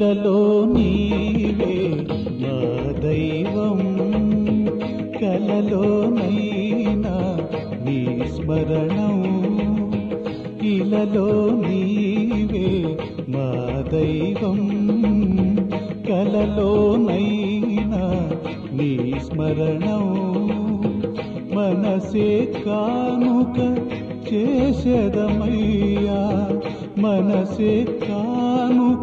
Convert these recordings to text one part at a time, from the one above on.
ఇలలో నీవే మా దైవం కలలోనైనా నీ స్మరణం ఇలలో నీవే మా దైవం కలలోనైనా నీ స్మరణం మనసే కానుక చేసేదమయ్యా మనసే కానుక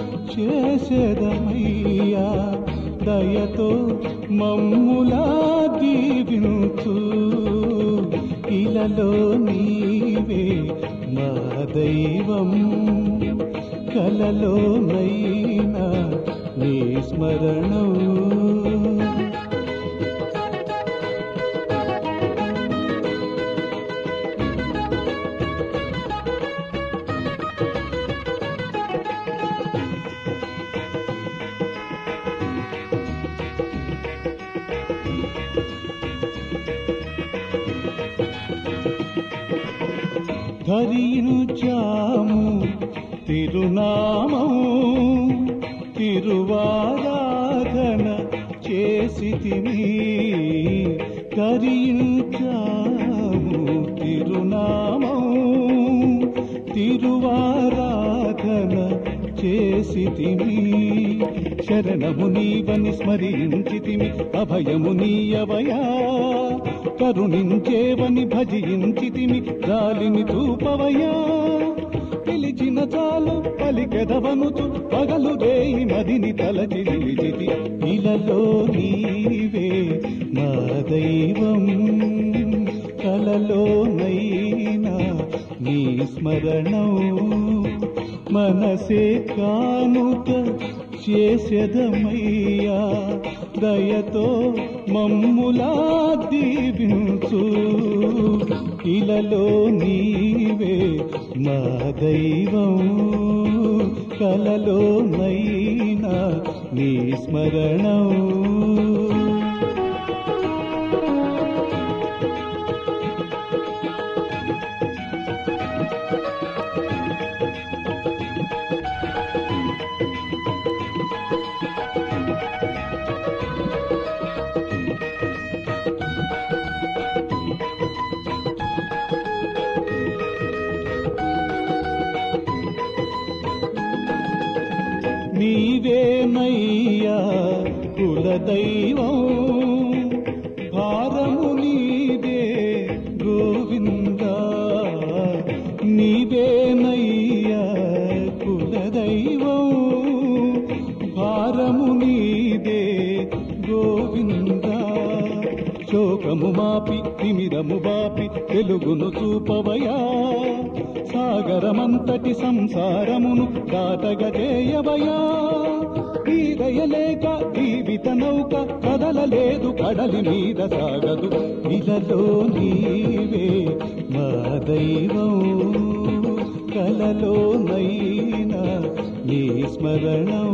చేసేదమయ్యా దయతో మమ్ములా దీవించు ఇలలో నీవే మా దైవం కలలోనైనా నీ స్మరణం ధరించాము తిరునామం తిరువారాధన చేసి తిని ధరించాము తిరునామం తిరువారాధన చేసి తిని శరణము నీవని స్మరించితిమి అభయము నీయవయా కరుణించేవని భజించితిమి జాలిని చూపవయా పిలిచిన చాలు పలికెదవనుచు పగలు రేయి మదిని తలచి నిలిచితి ఇలలో నీవే మా దైవం కలలోనైనా నీ స్మరణం మనసే కానుక చేసెదమయ్యా దయతో మమ్ములా దీవించు ఇలలో నీవే మా దైవం కలలోనైనా నీ స్మరణం నీవేనయ్యా కులదైవం భారము నీదే గోవింద నీవేనయ్యా కులదైవం భారము నీదే గోవింద శోకము మాపి తిమిరము బాపి వెలుగును చూపవయా సాగరమంతటి సంసారమును దాటగా చేయవయా ఈ దయలేక జీవిత నౌక కదలలేదు కడలి మీద సాగదు ఇలలో నీవే మా దైవం కలలోనైనా నీ స్మరణం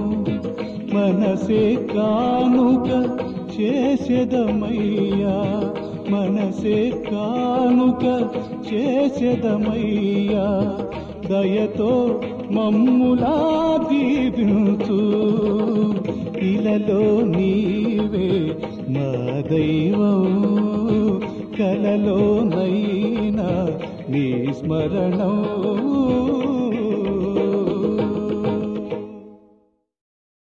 మనసే కానుక చేసెదమయ్యా మనసే కానుక చేసెదమయ్యా దయతో మమ్ములా దీవించు ఇలలో నీవే మా దైవం కలలోనైనా నీ స్మరణం